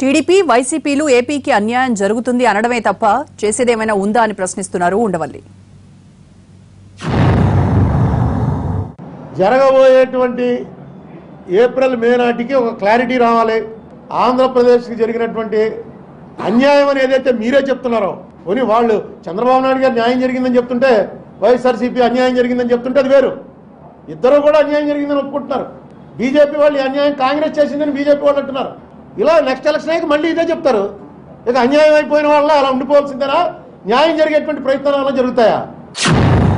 TDP వైసీపీలు ఏపీకి అన్యాయం జరుగుతుంది అనడమే తప్ప చేసేదేమైనా ఉందా అని ప్రశ్నిస్తున్నారు ఉండవల్లి జరగబోయేటువంటి ఏప్రిల్ మే నాటికి ఒక క్లారిటీ రావాలి ఆంధ్రప్రదేశ్కి జరిగినటువంటి అన్యాయం అని ఏదైతే మీరే చెప్తున్నారో పోనీ వాళ్ళు చంద్రబాబు నాయుడు గారు న్యాయం జరిగిందని చెప్తుంటే వైఎస్ఆర్సీపీ అన్యాయం జరిగిందని చెప్తుంటే అది వేరు ఇద్దరు కూడా అన్యాయం జరిగిందని ఒప్పుకుంటున్నారు బీజేపీ వాళ్ళు ఈ అన్యాయం కాంగ్రెస్ చేసిందని బీజేపీ వాళ్ళు అంటున్నారు ఇలా నెక్స్ట్ ఎలక్షన్ అయ్యాక మళ్ళీ ఇదే చెప్తారు ఇక అన్యాయం అయిపోయిన వాళ్ళ అలా ఉండిపోవాల్సిందేనా న్యాయం జరిగేటువంటి ప్రయత్నాలు ఏమైనా జరుగుతాయా